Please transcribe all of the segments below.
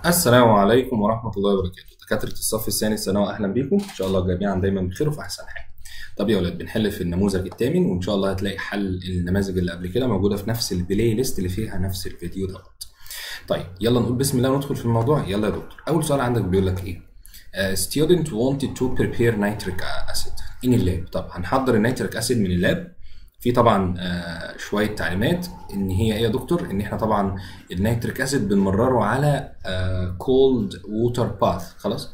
السلام عليكم ورحمة الله وبركاته دكاترة الصف الثاني الثانوي أهلا بيكم إن شاء الله جميعا دايما بخير وفي أحسن حال طب يا ولاد بنحل في النموذج الثامن وإن شاء الله هتلاقي حل النماذج اللي قبل كده موجودة في نفس البلاي ليست اللي فيها نفس الفيديو دوت طيب يلا نقول بسم الله وندخل في الموضوع يلا يا دكتور أول سؤال عندك بيقول لك إيه uh, student wanted to prepare nitric acid in اللاب طب هنحضر النيتريك أسيد من اللاب في طبعا آه، شويه تعليمات ان هي ايه يا دكتور ان احنا طبعا النيتريك اسيد بنمرره على كولد ووتر باث خلاص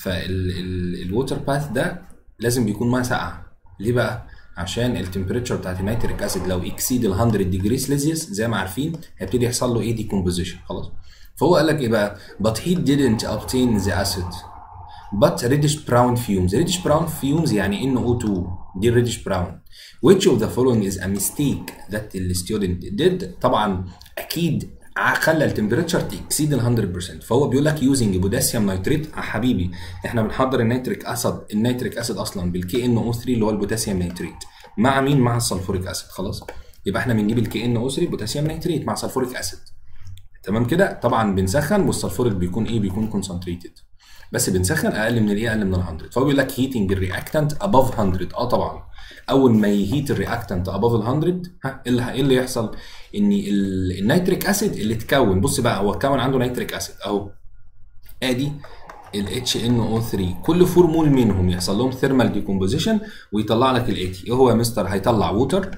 فالووتر باث ده لازم بيكون ميه ساقعه ليه بقى عشان التمبريتشر بتاعت النيتريك اسيد لو اكسيد ال 100 ديجري سيلسيوس زي ما عارفين هيبتدي يحصل له ايه ديكومبوزيشن خلاص فهو قال لك ايه بقى but he didn't obtain the acid but reddish brown fumes reddish brown fumes يعني NO2 دي reddish brown which of the following is a mistake that the student did طبعا اكيد خلى التمبريتشر تكسيد ال 100% فهو بيقول لك يوزنج بوتاسيوم نيتريت يا حبيبي احنا بنحضر النيتريك اسيد النيتريك اسيد اصلا بالكي ان او 3 اللي هو البوتاسيوم نيتريت مع مين مع السلفوريك اسيد خلاص يبقى احنا بنجيب الكي ان او 3 بوتاسيوم نيتريت مع سلفوريك اسيد تمام كده طبعا بنسخن والسلفوريك بيكون ايه بيكون كونسنتريتد بس بنسخن اقل من الايه اقل من ال 100 فهو بيقول لك هيتنج الرياكتنت اباف 100 اه طبعا اول ما يهيت الرياكتنت اباف ال 100 ها ايه اللي ايه اللي يحصل ان ال- النيتريك اسيد اللي اتكون بص بقى هو اتكون عنده نيتريك اسيد اهو ادي ال HNO3 كل فور مول منهم يحصل لهم ثيرمال ديكومبوزيشن ويطلع لك الاتي ايه هو يا مستر هيطلع ووتر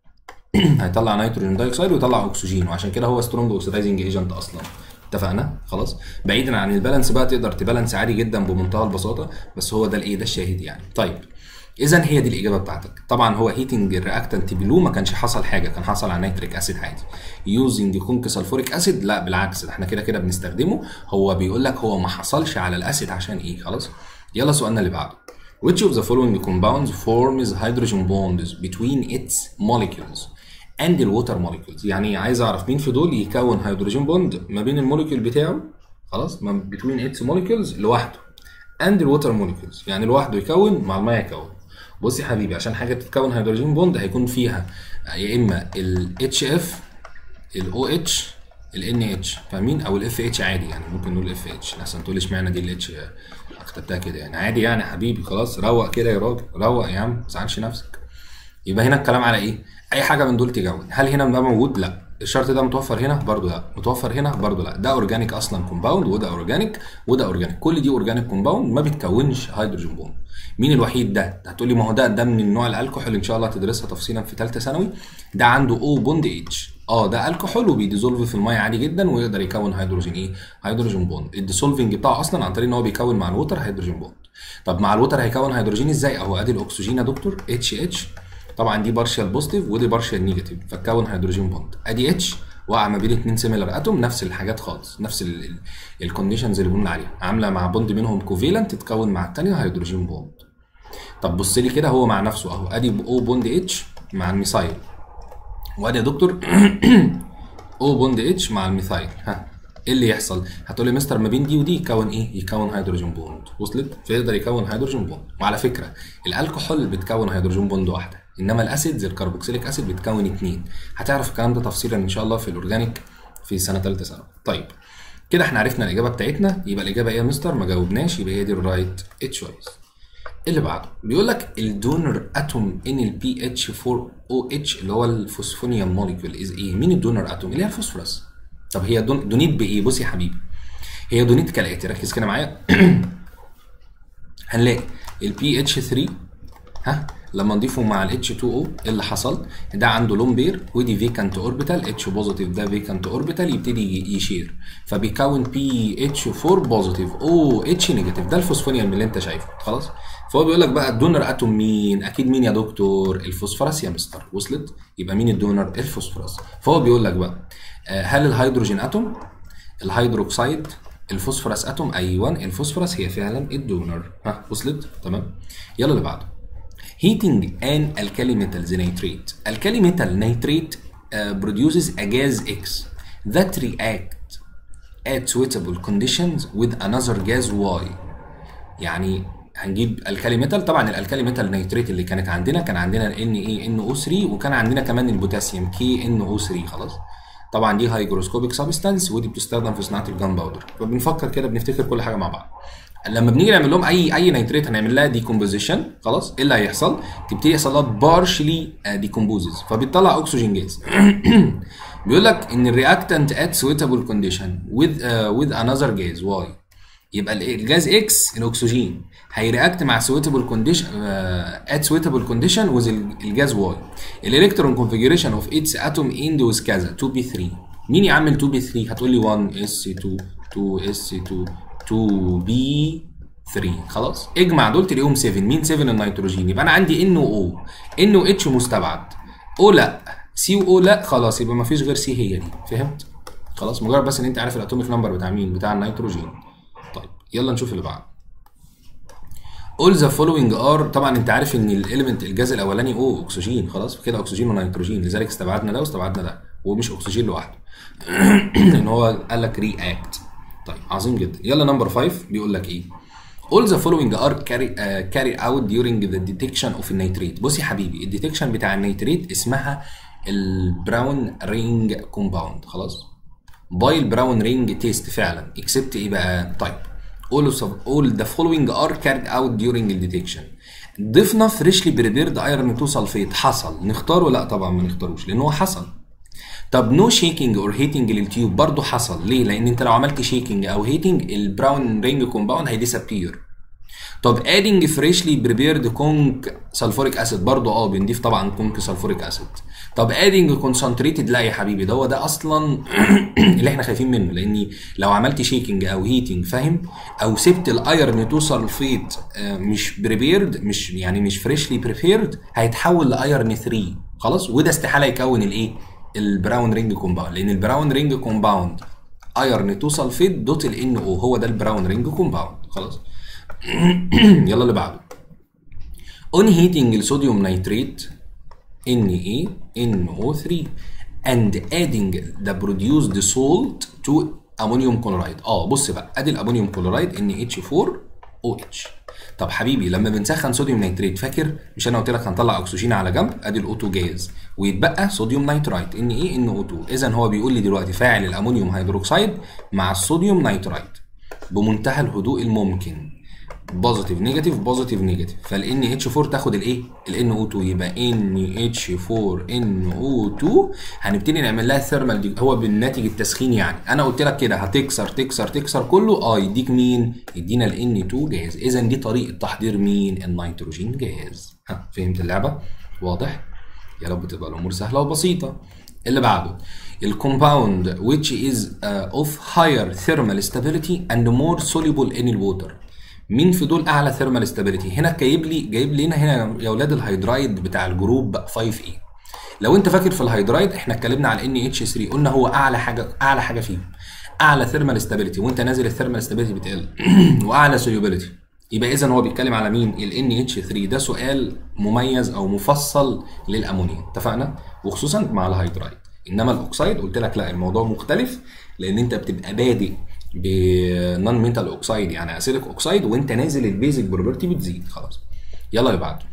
هيطلع نيتروجين دايوكسيد ويطلع اكسجين وعشان كده هو سترونج اوكسيدايزنج ايجنت اصلا اتفقنا خلاص بعيدا عن البالانس بقى تقدر تبالانس عادي جدا بمنتهى البساطه بس هو ده الايه ده الشاهد يعني طيب اذا هي دي الاجابه بتاعتك طبعا هو هيتنج الرياكتنت بلو ما كانش حصل حاجه كان حصل على نيتريك اسيد عادي يوزنج كونك سلفوريك اسيد لا بالعكس ده احنا كده كده بنستخدمه هو بيقول لك هو ما حصلش على الاسيد عشان ايه خلاص يلا سؤالنا اللي بعده Which of the following compounds forms hydrogen bonds between its molecules and the water molecules يعني عايز اعرف مين في دول يكون هيدروجين بوند ما بين الموليكيول بتاعه خلاص ما between its molecules لوحده and the water molecules يعني لوحده يكون مع الميه يكون بص يا حبيبي عشان حاجه تتكون هيدروجين بوند هيكون فيها يا اما ال HF ال OH ال NH فاهمين او ال FH عادي يعني ممكن نقول FH احسن تقول اشمعنى دي ال H كتبتها كده يعني عادي يعني يا حبيبي خلاص روق كده يا راجل روق يا عم ما تزعلش نفسك يبقى هنا الكلام على ايه؟ اي حاجه من دول تجون هل هنا ده موجود؟ لا الشرط ده متوفر هنا برضو لا متوفر هنا برضو لا ده اورجانيك اصلا كومباوند وده اورجانيك وده اورجانيك كل دي اورجانيك كومباوند ما بتكونش هيدروجين بوند مين الوحيد ده؟ ده هتقول لي ما هو ده ده من النوع الالكحول ان شاء الله هتدرسها تفصيلا في ثالثه ثانوي ده عنده او بوند اتش اه ده الكحول وبيديزولف في الميه عادي جدا ويقدر يكون هيدروجين ايه؟ هيدروجين بوند الديسولفنج بتاعه اصلا عن طريق ان هو بيكون مع الوتر هيدروجين بوند طب مع الوتر هيكون هيدروجين ازاي؟ اهو ادي الاكسجين يا دكتور اتش اتش طبعا دي بارشال بوزيتيف ودي بارشال نيجاتيف فتكون هيدروجين بوند ادي اتش وقع ما بين اتنين سيميلر اتوم نفس الحاجات خالص نفس الكونديشنز اللي قلنا عليها عامله مع بوند منهم كوفيلنت تتكون مع الثانيه هيدروجين بوند طب بص لي كده هو مع نفسه اهو ادي او بوند اتش مع الميثايل وادي يا دكتور او بوند اتش مع الميثايل ها ايه اللي يحصل؟ هتقول لي مستر ما بين دي ودي يكون ايه؟ يكون هيدروجين بوند وصلت؟ فيقدر يكون هيدروجين بوند وعلى فكره الكحول بتكون هيدروجين بوند واحده انما الاسيد زي الكربوكسيليك اسيد بتكون اثنين هتعرف الكلام ده تفصيلا ان شاء الله في الاورجانيك في سنه ثالثه ثانوي طيب كده احنا عرفنا الاجابه بتاعتنا يبقى الاجابه ايه يا مستر ما جاوبناش يبقى هي دي الرايت تشويس اللي بعده بيقول لك الدونر اتوم ان البي اتش 4 او اتش اللي هو الفوسفونيوم موليكيول از ايه مين الدونر اتوم اللي هي الفوسفورس طب هي دون دونيت بايه بص يا حبيبي هي دونيت كالاتي ركز كده معايا هنلاقي البي اتش 3 ها لما نضيفه مع ال H2O ايه اللي حصل؟ ده عنده لون بير ودي فيكانت اوربيتال اتش بوزيتيف ده فيكانت اوربيتال يبتدي يشير فبيكون بي اتش 4 بوزيتيف او اتش نيجاتيف ده الفوسفونيوم اللي انت شايفه خلاص؟ فهو بيقول لك بقى الدونر اتوم مين؟ اكيد مين يا دكتور؟ الفوسفورس يا مستر وصلت؟ يبقى مين الدونر؟ الفوسفورس فهو بيقول لك بقى هل الهيدروجين اتوم الهيدروكسيد الفوسفورس اتوم ايوه الفوسفورس هي فعلا الدونر ها وصلت؟ تمام؟ يلا اللي بعده heating an alkali metals nitrate. Alkali metal nitrate uh, produces a gas X that react at suitable conditions with another gas Y. يعني هنجيب الكالي ميتال طبعا الالكالي ميتال نيتريت اللي كانت عندنا كان عندنا ان اي ان او 3 وكان عندنا كمان البوتاسيوم كي ان او 3 خلاص طبعا دي هايجروسكوبيك سبستانس ودي بتستخدم في صناعه الجان باودر فبنفكر كده بنفتكر كل حاجه مع بعض لما بنيجي نعمل لهم اي اي نيتريت هنعمل لها ديكومبوزيشن خلاص ايه اللي هيحصل؟ تبتدي يحصل لها بارشلي ديكومبوزز فبتطلع اكسجين جاز بيقول لك ان الرياكتنت ات سويتابل كونديشن with uh, with another gas واي يبقى الجاز اكس الاكسجين هيرياكت مع سويتابل كونديشن ات سويتابل كونديشن وذ الجاز واي الالكترون كونفيجريشن اوف اتس اتوم اند وذ كذا 2 بي 3 مين يعمل 2 بي 3 هتقول لي 1 اس 2 2 اس 2 2 بي 3 خلاص اجمع دول تلاقيهم 7 مين 7 النيتروجين يبقى انا عندي ان او ان او اتش مستبعد او لا سي او لا خلاص يبقى ما فيش غير سي هي دي فهمت خلاص مجرد بس ان انت عارف الاتوميك نمبر بتاع مين بتاع النيتروجين طيب يلا نشوف اللي بعده all the following are طبعا انت عارف ان الاليمنت الجاز الاولاني او اكسجين خلاص كده اكسجين ونيتروجين لذلك استبعدنا ده واستبعدنا ده ومش اكسجين لوحده ان هو قال لك رياكت طيب عظيم جدا يلا نمبر 5 بيقول لك ايه all the following are carry, uh, carry out during the detection of النيتريت بص يا حبيبي الديتكشن بتاع النيتريت اسمها البراون رينج كومباوند خلاص باي البراون رينج تيست فعلا اكسبت ايه بقى طيب all of all the following are carried out during the detection ضفنا فريشلي بريبيرد ايرون 2 سلفيت حصل نختاره لا طبعا ما نختاروش لان هو حصل طب نو شيكينج اور هيتنج للتيوب برضه حصل ليه؟ لان انت لو عملت شيكينج او هيتنج البراون رينج كومباوند هيديسابير طب ادنج فريشلي بريبيرد كونك سلفوريك اسيد برضه اه بنضيف طبعا كونك سلفوريك اسيد طب ادنج كونسنتريتد لا يا حبيبي ده هو ده اصلا اللي احنا خايفين منه لاني لو عملت شيكينج او هيتنج فاهم او سبت الايرن 2 سلفيت مش بريبيرد مش يعني مش فريشلي بريبيرد هيتحول لايرن 3 خلاص وده استحاله يكون الايه البراون رينج كومباوند لان البراون رينج كومباوند ايرن 2 سلفيت دوت الان او هو ده البراون رينج كومباوند خلاص يلا اللي بعده اون هيتنج الصوديوم نيتريت Na NO3 and adding the produced salt to ammonium chloride اه بص بقى ادي الامونيوم كلورايد NH4OH طب حبيبي لما بنسخن صوديوم نيتريت فاكر مش انا قلت لك هنطلع اكسجين على جنب ادي الاوتو جاز ويتبقى صوديوم نيترايت ان ايه ان او 2 اذا هو بيقول لي دلوقتي فاعل الامونيوم هيدروكسيد مع الصوديوم نيترايت بمنتهى الهدوء الممكن بوزيتيف نيجاتيف بوزيتيف نيجاتيف فالان اتش 4 تاخد الايه الان او 2 يبقى ان اتش 4 ان او 2 هنبتدي نعمل لها ثيرمال دي هو بالناتج التسخين يعني انا قلت لك كده هتكسر تكسر تكسر كله اه يديك مين يدينا الان 2 جاز اذا دي طريقه تحضير مين النيتروجين جاز ها فهمت اللعبه واضح يا رب تبقى الامور سهله وبسيطه اللي بعده الكومباوند which is uh, of higher thermal stability and more soluble in the water مين في دول اعلى ثيرمال ستابيليتي هنا جايب لي جايب لنا هنا يا اولاد الهيدرايد بتاع الجروب 5 اي لو انت فاكر في الهيدرايد احنا اتكلمنا على ان اتش 3 قلنا هو اعلى حاجه اعلى حاجه فيهم اعلى ثيرمال ستابيليتي وانت نازل الثيرمال ستابيليتي بتقل واعلى سوليوبيليتي يبقى اذا هو بيتكلم على مين ال اتش 3 ده سؤال مميز او مفصل للامونيا اتفقنا وخصوصا مع الهيدرايد انما الاوكسايد قلت لك لا الموضوع مختلف لان انت بتبقى بادئ بنون ميتال اوكسايد يعني اسيليك اوكسايد وانت نازل البيزك بروبرتي بتزيد خلاص يلا اللي بعده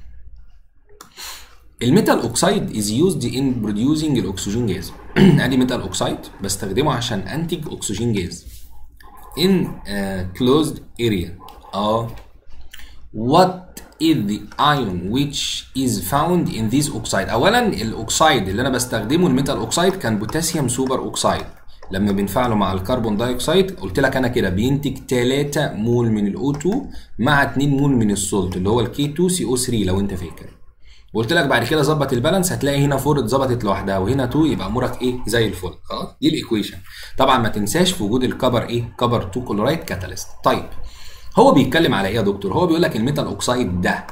الميتال اوكسايد از يوزد ان بروديوسنج الاكسجين جاز ادي ميتال اوكسايد بستخدمه عشان انتج اكسجين جاز in a closed area اه what is the ion which is found in this oxide اولا الاوكسايد اللي انا بستخدمه الميتال اوكسايد كان بوتاسيوم سوبر اوكسايد لما بنفعله مع الكربون دايوكسيد قلت لك انا كده بينتج 3 مول من الاو 2 مع 2 مول من السولت اللي هو الكي 2 سي او 3 لو انت فاكر وقلت لك بعد كده ظبط البالانس هتلاقي هنا 4 اتظبطت لوحدها وهنا 2 يبقى امورك ايه زي الفل خلاص دي الايكويشن طبعا ما تنساش في وجود الكبر ايه كبر 2 كلورايد كاتاليست طيب هو بيتكلم على ايه يا دكتور هو بيقول لك الميتال اوكسايد ده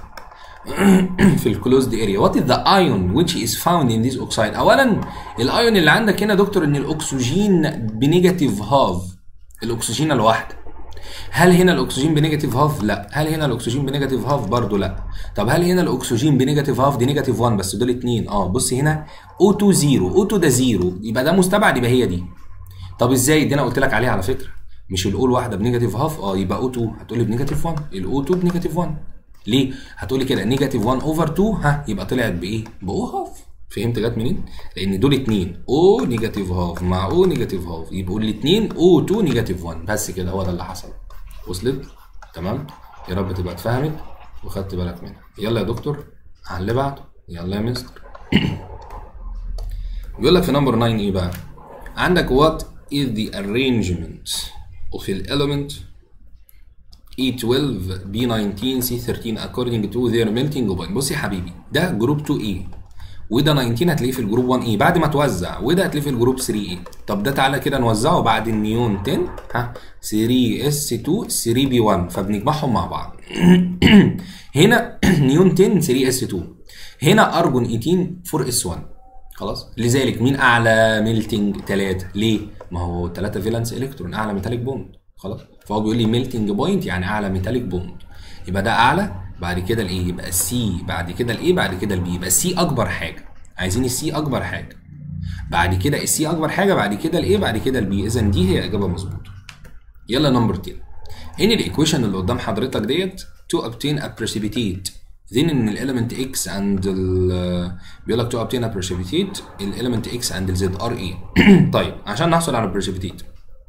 في الكلوزد اريا وات از ذا ايون which is found in this oxide اولا الايون اللي عندك هنا دكتور ان الاكسجين بنيجاتيف هاف الاكسجين الواحده هل هنا الاكسجين بنيجاتيف هاف لا هل هنا الاكسجين بنيجاتيف هاف برضه لا طب هل هنا الاكسجين بنيجاتيف هاف دي نيجاتيف 1 بس دول اتنين اه بص هنا O2 0 O2 ده 0 يبقى ده مستبعد يبقى هي دي طب ازاي دي انا قلت لك عليها على فكره مش الاول واحده بنيجاتيف هاف اه يبقى O2 هتقول لي بنيجاتيف 1 الاو 2 بنيجاتيف 1 ليه؟ هتقولي كده نيجاتيف 1 اوفر 2 ها يبقى طلعت بايه؟ باو هاف فهمت جت منين؟ لان دول اتنين او نيجاتيف هاف مع او نيجاتيف هاف يبقوا الاتنين او 2 نيجاتيف 1 بس كده هو ده اللي حصل وصلت؟ تمام؟ يا رب تبقى اتفهمت وخدت بالك منها يلا يا دكتور على اللي بعده يلا يا مستر بيقول لك في نمبر 9 ايه بقى؟ عندك what is the arrangement of the element E12 B19 C13 according to their melting point بص يا حبيبي ده جروب 2A وده 19 هتلاقيه في الجروب 1A بعد ما توزع وده هتلاقيه في الجروب 3A طب ده تعالى كده نوزعه بعد النيون 10 ها 3S2 3B1 فبنجمعهم مع بعض هنا نيون 10 3S2 هنا ارجون 18 4S1 خلاص لذلك مين اعلى ميلتنج 3 ليه ما هو 3 فالنس الكترون اعلى ميتاليك بوند خلاص فهو بيقول لي ميلتنج بوينت يعني اعلى ميتاليك بوند يبقى ده اعلى بعد كده الايه يبقى السي بعد كده الايه بعد كده البي يبقى السي اكبر حاجه عايزين السي اكبر حاجه بعد كده السي اكبر حاجه بعد كده الايه بعد كده البي اذا دي هي اجابه مظبوطه يلا نمبر 10 هنا الايكويشن اللي قدام حضرتك ديت to obtain a precipitate then ان element x and ال بيقول لك to obtain a precipitate element x and z are ايه طيب عشان نحصل على precipitate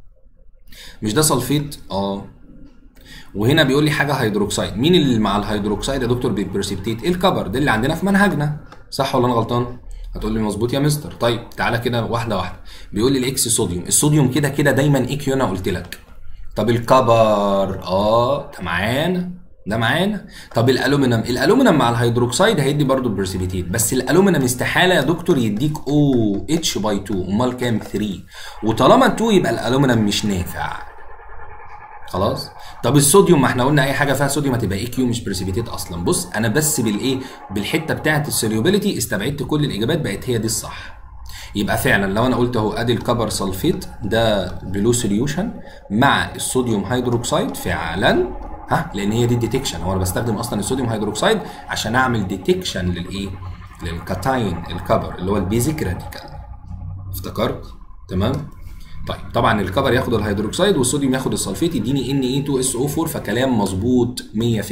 مش ده سلفيت اه وهنا بيقول لي حاجه هيدروكسيد مين اللي مع الهيدروكسيد يا دكتور بيبرسبتيت الكبر ده اللي عندنا في منهجنا صح ولا انا غلطان هتقول لي مظبوط يا مستر طيب تعالى كده واحده واحده بيقول لي الاكس صوديوم الصوديوم كده كده دايما اي كيو انا قلت لك طب الكبر اه ده معانا ده معانا طب الالومنيوم الالومنيوم مع الهيدروكسيد هيدي برضو البرسيبيتيت بس الالومنيوم استحاله يا دكتور يديك او اتش باي 2 امال كام 3 وطالما 2 يبقى الالومنيوم مش نافع خلاص طب الصوديوم ما احنا قلنا اي حاجه فيها صوديوم هتبقى اي كيو مش برسيبيتيت اصلا بص انا بس بالايه بالحته بتاعه السوليوبيليتي استبعدت كل الاجابات بقت هي دي الصح يبقى فعلا لو انا قلت اهو ادي الكبر سلفيت ده بلو سوليوشن مع الصوديوم هيدروكسيد فعلا ها لان هي دي الديتكشن هو انا بستخدم اصلا الصوديوم هيدروكسيد عشان اعمل ديتكشن للايه للكاتاين الكبر اللي هو البيزك راديكال افتكرت تمام طيب طبعا الكبر ياخد الهيدروكسيد والصوديوم ياخد السلفيت يديني ان اي 2 اس او 4 فكلام مظبوط 100%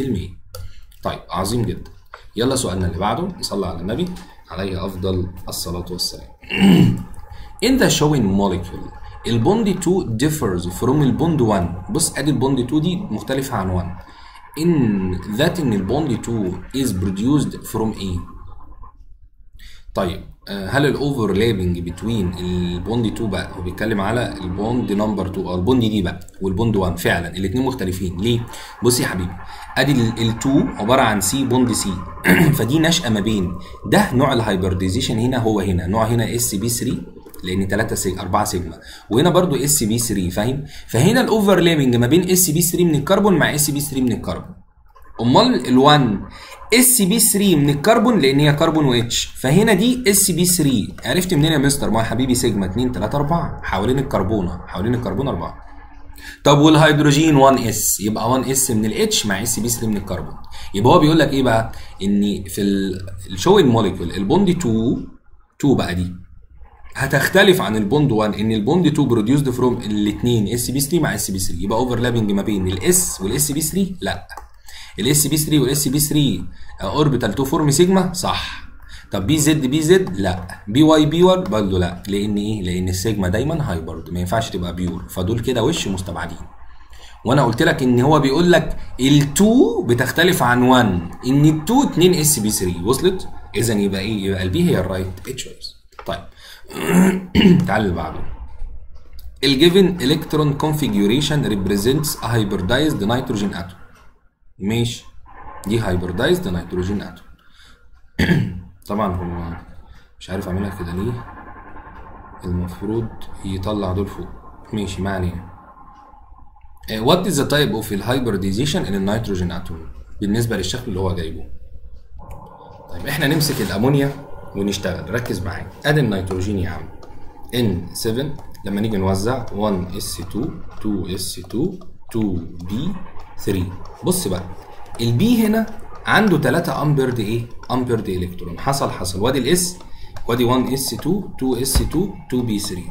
طيب عظيم جدا يلا سؤالنا اللي بعده نصلي على النبي عليه افضل الصلاه والسلام in the showing molecule البوند 2 differs from البوند 1 بص ادي البوند 2 دي مختلفه عن 1 in that ان البوند 2 is produced from A طيب هل الاوفرلابنج بتوين البوند 2 بقى هو بيتكلم على البوند نمبر 2 او البوند دي بقى والبوند 1 فعلا الاثنين مختلفين ليه؟ بص يا حبيبي ادي ال2 عباره عن سي بوند سي فدي نشأه ما بين ده نوع الهايبرديزيشن هنا هو هنا نوع هنا اس بي 3 لان 3 سيج 4 سيجما وهنا برضو اس بي 3 فاهم؟ فهنا الاوفرلابنج ما بين اس بي 3 من الكربون مع اس بي 3 من الكربون امال ال1 اس بي 3 من الكربون لان هي كربون و اتش فهنا دي اس بي 3 عرفت منين يا مستر ما يا حبيبي سيجما 2 3 4 حوالين الكربونه حوالين الكربون 4 طب والهيدروجين 1 اس يبقى 1 اس من الاتش مع اس بي 3 من الكربون يبقى هو بيقول لك ايه بقى ان في الشوين موليكول البوند 2 2 بقى دي هتختلف عن البوند 1 ان البوند 2 بروديوسد فروم الاثنين اس بي 3 مع اس بي 3 يبقى اوفرلابنج ما بين الاس والاس بي 3 لا الاس بي 3 والاس بي 3 اوربيتال 2 فورم سيجما صح طب بي زد بي زد لا بي واي بي 1 برضه لا لان ايه لان السيجما دايما هايبرد ما ينفعش تبقى بيور فدول كده وش مستبعدين وانا قلت لك ان هو بيقول لك ال2 بتختلف عن 1 ان ال2 2 اس بي 3 وصلت اذا يبقى ايه يبقى البي هي الرايت تشويس طيب تعال اللي بعده الجيفن الكترون كونفيجوريشن ريبريزنتس ا هايبردايزد نيتروجين اتوم ماشي دي هايبردايزد نيتروجين اتوم طبعا هو مش عارف اعملها كده ليه المفروض يطلع دول فوق ماشي ما علينا وات از ذا تايب اوف الهايبرديزيشن ان النيتروجين اتوم بالنسبه للشكل اللي هو جايبه طيب احنا نمسك الامونيا ونشتغل ركز معايا ادي النيتروجين يا عم N7 لما نيجي نوزع 1S2 2S2 2B 3 بص بقى البي هنا عنده 3 امبرد ايه؟ امبرد الكترون حصل حصل وادي الاس وادي 1 اس 2 2 اس 2 2 بي 3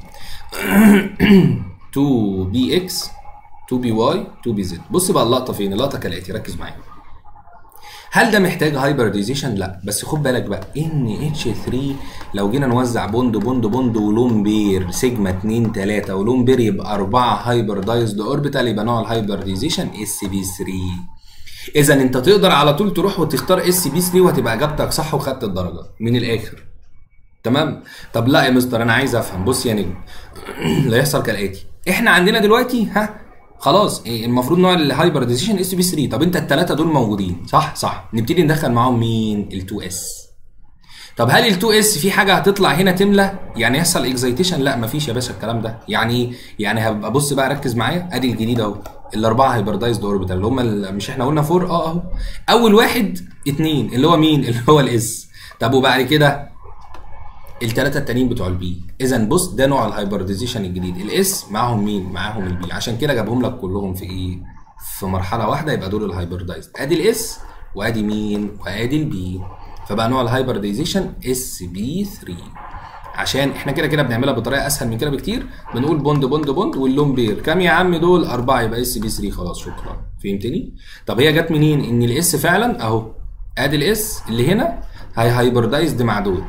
2 بي اكس 2 بي واي 2 بي زد بص بقى اللقطه فين؟ اللقطه كالاتي ركز معايا هل ده محتاج هايبرديزيشن؟ لا بس خد بالك بقى ان اتش 3 لو جينا نوزع بوند بوند بوند ولون بير سيجما 2 3 ولون بير يبقى 4 هايبردايزد اوربيتال يبقى نوع الهايبرديزيشن اس بي 3 اذا انت تقدر على طول تروح وتختار اس بي 3 وهتبقى اجابتك صح وخدت الدرجه من الاخر تمام طب لا يا مستر انا عايز افهم بص يا نجم اللي هيحصل كالاتي احنا عندنا دلوقتي ها خلاص إيه، المفروض نوع الهايبرديزيشن اس بي 3 طب انت الثلاثه دول موجودين صح صح نبتدي ندخل معاهم مين ال2 اس طب هل ال2 اس في حاجه هتطلع هنا تملى يعني يحصل اكزيتيشن لا مفيش يا باشا الكلام ده يعني ايه يعني هبقى بص بقى ركز معايا ادي الجديد اهو الاربعه هايبردايزد اوربيتال اللي هم ال- مش احنا قلنا فور اه اهو اول واحد اتنين اللي هو مين اللي هو الاس طب وبعد كده الثلاثه التانيين بتوع البي اذا بص ده نوع الهايبرديزيشن الجديد الاس معاهم مين معاهم البي عشان كده جابهم لك كلهم في ايه في مرحله واحده يبقى دول الهايبردايزد ادي الاس وادي مين وادي البي فبقى نوع الهايبرديزيشن اس بي 3 عشان احنا كده كده بنعملها بطريقه اسهل من كده بكتير بنقول بوند بوند بوند واللون بير كام يا عم دول اربعه يبقى اس بي 3 خلاص شكرا فهمتني طب هي جت منين ان الاس فعلا اهو ادي الاس اللي هنا هي هايبردايزد مع دول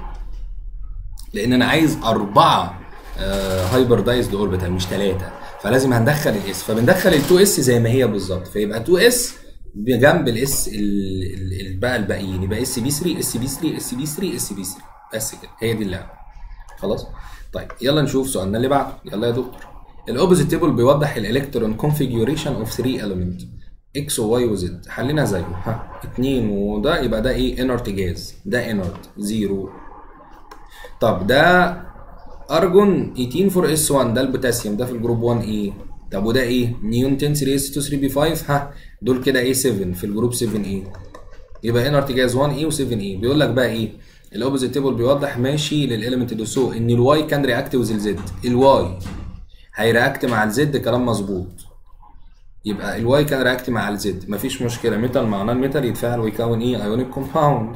لان انا عايز اربعه هايبردايزد اوربيتال مش ثلاثه فلازم هندخل الاس فبندخل ال 2 اس زي ما هي بالظبط فيبقى 2 اس جنب الاس بقى الباقيين يبقى اس بي 3 اس بي 3 اس بي 3 اس بي 3 بس كده هي دي اللعبه خلاص طيب يلا نشوف سؤالنا اللي بعده يلا يا دكتور الاوبوزيت تيبل بيوضح الالكترون كونفيجوريشن اوف 3 element اكس وواي وزد حلينا زيه ها 2 وده يبقى ده ايه انرت جاز ده انرت زيرو طب ده ارجون 18 فور اس 1 ده البوتاسيوم ده في الجروب 1 ايه طب وده ايه نيون 10 3 اس 2 3 بي 5 ها دول كده ايه 7 في الجروب 7 ايه يبقى انرت جاز 1 ايه و7 ايه بيقول لك بقى ايه الاوبوزيت تيبل بيوضح ماشي للاليمنت ده سو ان الواي كان رياكت وذ الزد الواي هيرياكت مع الزد كلام مظبوط يبقى الواي كان رياكت مع الزد مفيش مشكله ميتال مع نون ميتال يتفاعل ويكون ايه ايونيك كومباوند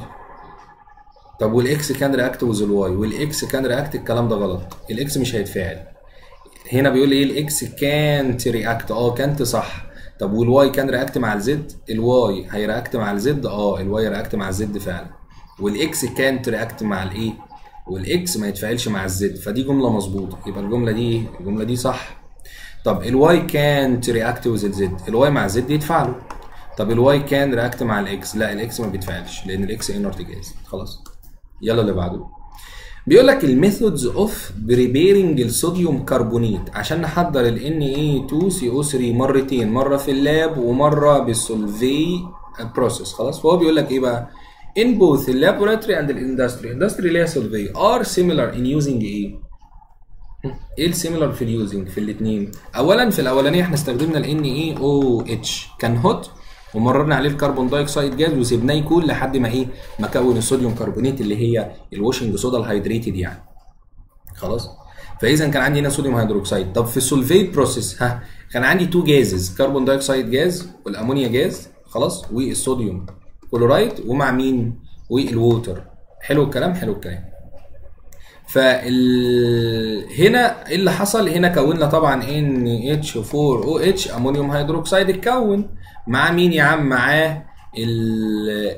طب والاكس كان رياكت وذ الواي والاكس كان رياكت الكلام ده غلط الاكس مش هيتفاعل هنا بيقول ايه الاكس كانت رياكت اه كانت صح طب والواي كان رياكت مع الزد الواي هيرياكت مع الزد اه الواي رياكت مع الزد فعلا والاكس كانت رياكت مع الايه والاكس ما يتفاعلش مع الزد فدي جمله مظبوطه يبقى الجمله دي الجمله دي صح طب الواي كانت رياكت وذ الزد الواي مع الزد يتفاعلوا طب الواي كان رياكت مع الاكس لا الاكس ما بيتفاعلش لان الاكس انرت جاز خلاص يلا اللي بعده بيقول لك الميثودز اوف بريبيرنج الصوديوم كربونيت عشان نحضر ال Na2CO3 مرتين مره في اللاب ومره بالسولفي بروسيس خلاص فهو بيقول لك ايه بقى in both the laboratory and the industry industry اللي هي سولفي are similar in using ايه ايه السيميلر في اليوزنج في الاثنين اولا في الاولانيه احنا استخدمنا ال NaOH كان هوت ومررنا عليه الكربون دايوكسيد جاز وسيبناه يكون لحد ما ايه ما كون الصوديوم كربونيت اللي هي الواشنج صودا الهيدريتد يعني خلاص فاذا كان عندي هنا صوديوم هيدروكسيد طب في السولفيت بروسيس ها كان عندي تو جازز كربون دايوكسيد جاز والامونيا جاز خلاص والصوديوم كلورايد ومع مين والووتر حلو الكلام حلو الكلام فال هنا ايه اللي حصل هنا كونا طبعا NH4OH امونيوم هيدروكسيد اتكون مع مين يا عم معاه ال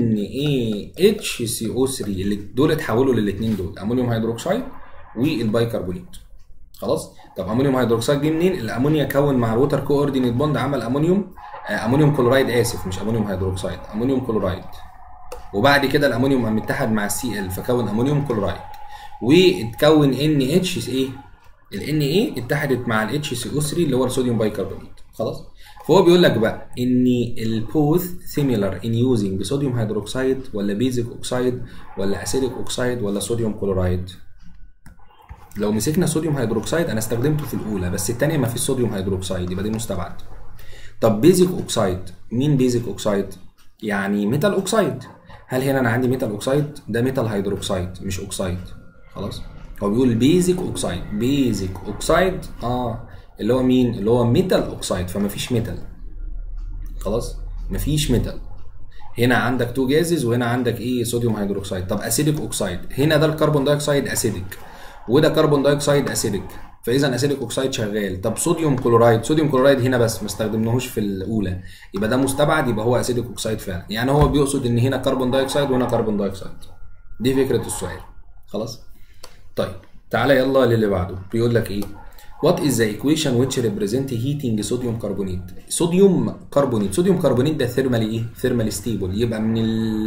NaHCO3 اللي دول اتحولوا للاثنين دول امونيوم هيدروكسيد والبايكربونات خلاص طب امونيوم هيدروكسيد جه منين الامونيا كون مع الووتر كوردينيت بوند عمل امونيوم آه، امونيوم كلورايد اسف مش امونيوم هيدروكسيد امونيوم كلورايد وبعد كده الامونيوم قام اتحد مع السي ال فكون امونيوم كلورايد واتكون ان اتش ايه ال ايه اتحدت مع ال HCO3 اللي هو الصوديوم بايكربونات خلاص فهو بيقول لك بقى ان البوث سيميلر ان يوزنج صوديوم هيدروكسيد ولا بيزك اوكسيد ولا اسيدك اوكسيد ولا صوديوم كلورايد لو مسكنا صوديوم هيدروكسيد انا استخدمته في الاولى بس الثانيه ما فيش صوديوم هيدروكسيد يبقى دي مستبعد طب بيزك اوكسيد مين بيزك اوكسيد يعني ميتال اوكسيد هل هنا انا عندي ميتال اوكسيد ده ميتال هيدروكسيد مش اوكسيد خلاص هو بيقول بيزك اوكسيد بيزك اوكسيد اه اللي هو مين اللي هو ميتال اوكسيد فما فيش ميتال خلاص مفيش ميتال هنا عندك تو جازز وهنا عندك ايه صوديوم هيدروكسيد طب اسيدك اوكسيد هنا ده الكربون دايوكسيد اسيدك وده كربون دايوكسيد اسيدك فاذا اسيديك اوكسايد شغال طب صوديوم كلورايد صوديوم كلورايد هنا بس ما استخدمناهوش في الاولى يبقى ده مستبعد يبقى هو اسيديك اوكسايد فعلا يعني هو بيقصد ان هنا كربون دايوكسيد وهنا كربون دايوكسيد دي فكره السؤال خلاص طيب تعالى يلا للي بعده بيقول لك ايه What is the equation which represent heating sodium carbonate؟ صوديوم كربونيت، صوديوم كربونيت ده ثيرمالي ايه؟ ثيرمالي ستيبل يبقى من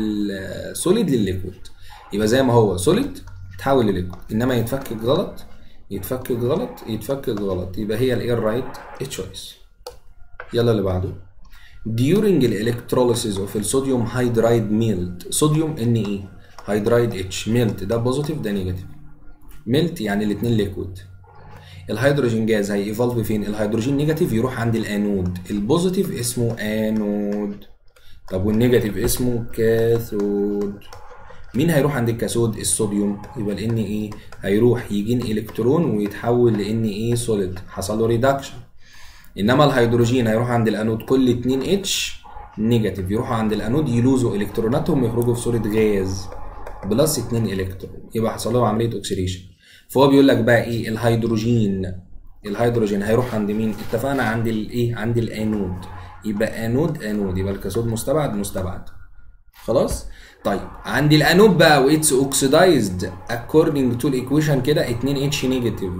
السوليد للليكويد. يبقى زي ما هو سوليد تحول لليكويد، انما يتفكك غلط يتفكك غلط يتفكك غلط يبقى هي الاير رايت تشويس. يلا اللي بعده. During electrolysis of الصوديوم هيدرايد ميلت، صوديوم ان ايه؟ هيدرايد اتش ميلت ده بوزيتيف ده نيجاتيف. ميلت يعني الاثنين ليكويد. الهيدروجين جاز هيفولف فين الهيدروجين نيجاتيف يروح عند الانود البوزيتيف اسمه انود طب والنيجاتيف اسمه كاثود مين هيروح عند الكاثود الصوديوم يبقى ال ايه هيروح يجين الكترون ويتحول لان ايه سوليد حصل له ريدكشن انما الهيدروجين هيروح عند الانود كل 2 اتش نيجاتيف يروحوا عند الانود يلوزوا الكتروناتهم ويخرجوا في صوره غاز بلس 2 الكترون يبقى حصل لهم عمليه اوكسيديشن فهو بيقول لك بقى ايه الهيدروجين الهيدروجين هيروح عند مين اتفقنا عند الايه عند الانود يبقى انود انود يبقى الكاثود مستبعد مستبعد خلاص طيب عند الانود بقى واتس اوكسيدايزد اكوردنج تو الايكويشن كده 2 اتش نيجاتيف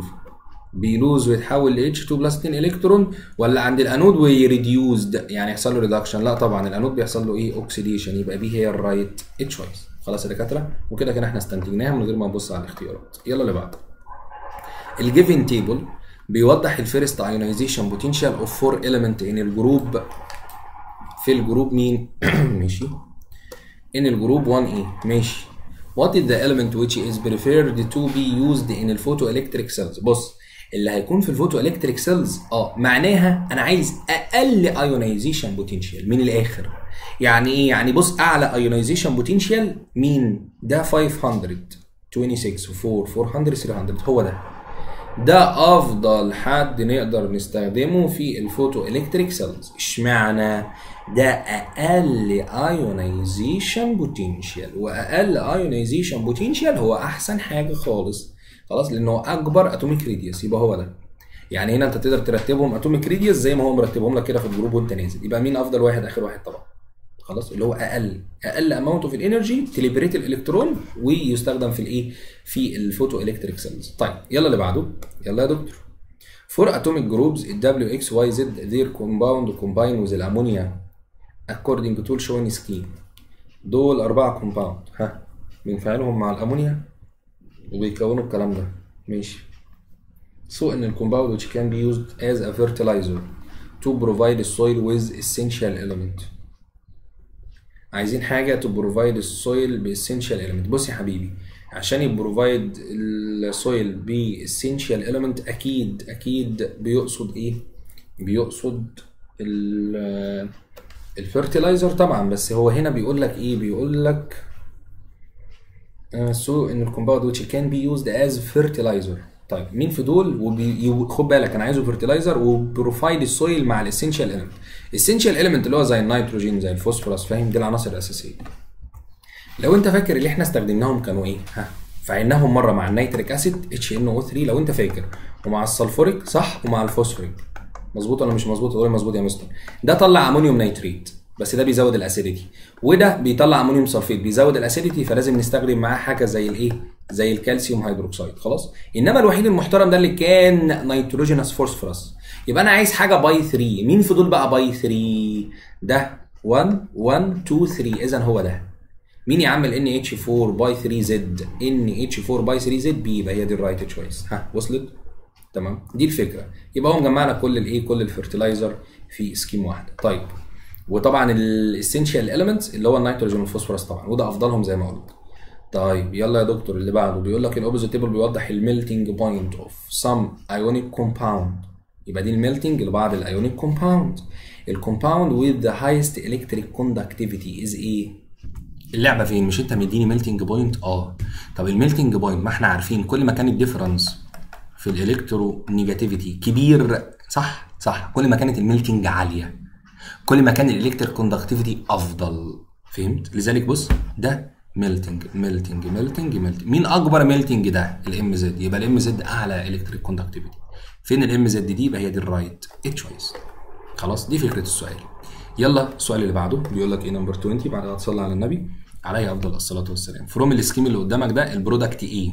بيلوز ويتحول ل اتش 2 بلس 2 الكترون ولا عند الانود ويريديوزد يعني يحصل له ريدكشن لا طبعا الانود بيحصل له ايه اوكسيديشن يبقى بي هي الرايت تشويس خلاص يا دكاتره وكده كده احنا استنتجناها من غير ما نبص على الاختيارات يلا اللي بعده الجيفن تيبل بيوضح الفيرست ايونيزيشن بوتنشال اوف فور اليمنت ان الجروب في الجروب مين ماشي ان الجروب 1 ايه ماشي what is the element which is preferred to be used in الفوتوالكتريك cells بص اللي هيكون في الفوتو الكتريك سيلز اه معناها انا عايز اقل ايونيزيشن بوتنشال من الاخر يعني ايه يعني بص اعلى ايونيزيشن بوتنشال مين ده 500 26 4 400 300 هو ده ده افضل حد نقدر نستخدمه في الفوتو الكتريك سيلز اشمعنى ده اقل ايونيزيشن بوتنشال واقل ايونيزيشن بوتنشال هو احسن حاجه خالص خلاص لانه اكبر اتوميك ريديوس يبقى هو ده يعني هنا انت تقدر ترتبهم اتوميك ريديوس زي ما هو مرتبهم لك كده في الجروب وانت نازل يبقى مين افضل واحد اخر واحد طبعا خلاص اللي هو اقل اقل اماونت اوف الانرجي تليبريت الالكترون ويستخدم في الايه في الفوتو الكتريك سيلز طيب يلا اللي بعده يلا يا دكتور فور اتوميك جروبز ال W X Y Z their compound combine with الامونيا according to showing scheme دول أربعة كومباوند ها بنفعلهم مع الأمونيا وبيكونوا الكلام ده ماشي so ان الكومباوند which can be used as a fertilizer to provide the soil with essential element عايزين حاجة to provide السويل باسينشال element بص يا حبيبي عشان يبروفايد السويل باسينشال element اكيد اكيد بيقصد ايه بيقصد الفيرتلايزر طبعا بس هو هنا بيقول لك ايه بيقول لك سو ان الكومباوند which can be used as fertilizer طيب مين في دول وبي... خد بالك انا عايزه فيرتلايزر وبروفايد السويل مع الاسينشال اليمنت الاسينشال اليمنت اللي هو زي النيتروجين زي الفوسفورس فاهم دي العناصر الاساسيه لو انت فاكر اللي احنا استخدمناهم كانوا ايه ها فعلناهم مره مع النيتريك اسيد اتش ان او 3 لو انت فاكر ومع السلفوريك صح ومع الفوسفوريك مظبوط ولا مش مظبوط تقول مظبوط يا مستر ده طلع امونيوم نيتريت بس ده بيزود الاسيديتي وده بيطلع امونيوم سلفيت بيزود الاسيديتي فلازم نستخدم معاه حاجه زي الايه زي الكالسيوم هيدروكسيد خلاص انما الوحيد المحترم ده اللي كان نيتروجينوس فوسفورس يبقى انا عايز حاجه باي 3 مين في دول بقى باي 3 ده 1 1 2 3 اذا هو ده مين يا عم ال NH4 باي 3 زد NH4 باي 3 زد بي يبقى هي دي الرايت تشويس ها وصلت تمام دي الفكره يبقى هو مجمع لك كل الايه كل الفيرتلايزر في سكيم واحده طيب وطبعا الاسينشال اليمنتس اللي هو النيتروجين والفوسفورس طبعا وده افضلهم زي ما قلت طيب يلا يا دكتور اللي بعده بيقول لك الاوبوزيت تيبل بيوضح الميلتنج بوينت اوف سم ايونيك كومباوند يبقى دي الميلتنج لبعض الايونيك كومباوند الكومباوند with the highest electric conductivity is ايه اللعبه فين مش انت مديني ميلتنج بوينت اه طب الميلتنج بوينت ما احنا عارفين كل ما كان الديفرنس في الالكترو نيجاتيفيتي كبير صح صح كل ما كانت الميلتنج عاليه كل ما كان الالكتريك كوندكتيفيتي افضل فهمت لذلك بص ده ميلتنج ميلتنج ميلتنج ميلتنج مين اكبر ميلتنج ده الام زد يبقى الام زد اعلى الكتريك كوندكتيفيتي فين الام زد دي يبقى هي دي الرايت تشويس خلاص دي فكره السؤال يلا السؤال اللي بعده بيقول لك ايه نمبر 20 بعد ما تصلي على النبي عليه افضل الصلاه والسلام فروم السكيم اللي قدامك ده البرودكت ايه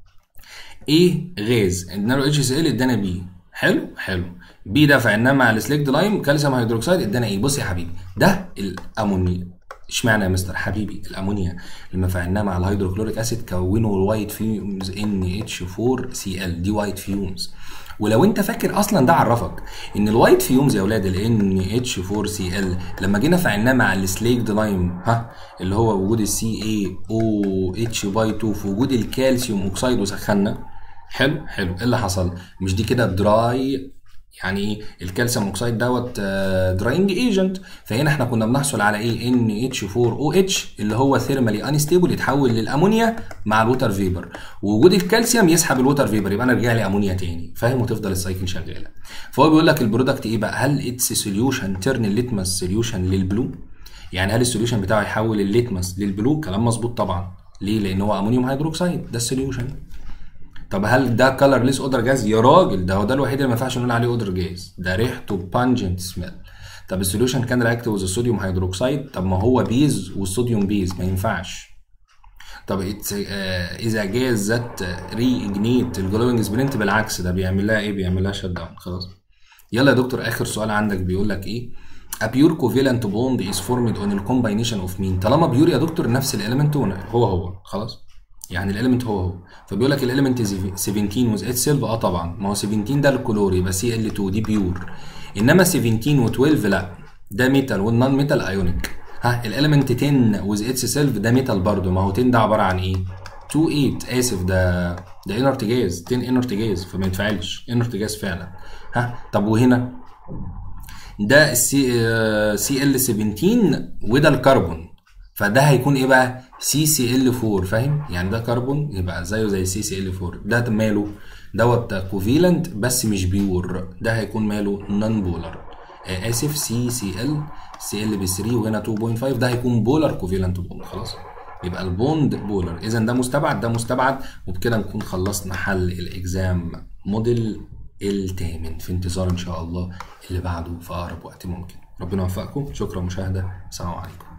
ايه غاز ادينا له اتش سي ال ادانا بي حلو حلو بي ده فعناه مع السليكد لايم كالسيوم هيدروكسيد ادانا ايه بص يا حبيبي ده الامونيا اشمعنى يا مستر حبيبي الامونيا لما فعناه مع الهيدروكلوريك اسيد كونوا الوايت فيومز ان اتش 4 سي ال دي وايت فيومز ولو انت فاكر اصلا ده عرفك ان الوايت فيومز يا اولاد ال ان اتش 4 سي ال لما جينا فعناه مع السليكد لايم ها اللي هو وجود السي اي او اتش باي 2 في وجود الكالسيوم اوكسيد وسخنا حلو حلو ايه اللي حصل مش دي كده دراي يعني ايه الكالسيوم اوكسيد دوت دراينج ايجنت فهنا احنا كنا بنحصل على ايه ان اتش 4 او اتش اللي هو ثيرمالي انستيبل يتحول للامونيا مع الووتر فيبر ووجود الكالسيوم يسحب الووتر فيبر يبقى انا ارجع لي امونيا تاني فاهم وتفضل السايكل شغاله فهو بيقول لك البرودكت ايه بقى هل اتس سوليوشن تيرن الليتمس سوليوشن للبلو يعني هل السوليوشن بتاعه يحول الليتمس للبلو كلام مظبوط طبعا ليه لان هو امونيوم هيدروكسيد ده السوليوشن طب هل ده كلرليس اودر جاز يا راجل ده هو ده الوحيد اللي ما ينفعش نقول عليه اودر جاز ده ريحته بانجنت سميل طب السوليوشن كان رياكتيف وذ الصوديوم هيدروكسيد طب ما هو بيز والصوديوم بيز ما ينفعش طب اذا جاز ذات ري اجنيت الجلوينج سبرنت بالعكس ده بيعمل لها ايه بيعمل لها شت داون خلاص يلا يا دكتور اخر سؤال عندك بيقول لك ايه A pure covalent bond is formed on the combination of مين طالما بيور يا دكتور نفس الاليمنت هو هو خلاص يعني الاليمنت هو هو فبيقول لك الاليمنت 17 وز 8 سيلف اه طبعا ما هو 17 ده الكلور يبقى سي ال 2 دي بيور انما 17 و12 لا ده ميتال والنون ميتال ايونيك ها الاليمنت 10 وز 8 سيلف ده ميتال برضه ما هو 10 ده عباره عن ايه 2 8 اسف ده ده انرت جاز 10 انرت جاز فما ينفعلش انرت جاز فعلا ها طب وهنا ده السي سي ال 17 وده الكربون فده هيكون ايه بقى سي سي ال 4 فاهم يعني ده كربون يبقى زيه زي سي سي ال 4 ده ماله دوت كوفيلنت بس مش بيور ده هيكون ماله نون بولر آه اسف سي سي ال سي ال ب 3 وهنا 2.5 ده هيكون بولر كوفيلنت بوند خلاص يبقى البوند بولر اذا ده مستبعد ده مستبعد وبكده نكون خلصنا حل الاكزام موديل الثامن في انتظار ان شاء الله اللي بعده في اقرب وقت ممكن ربنا يوفقكم شكرا مشاهده السلام عليكم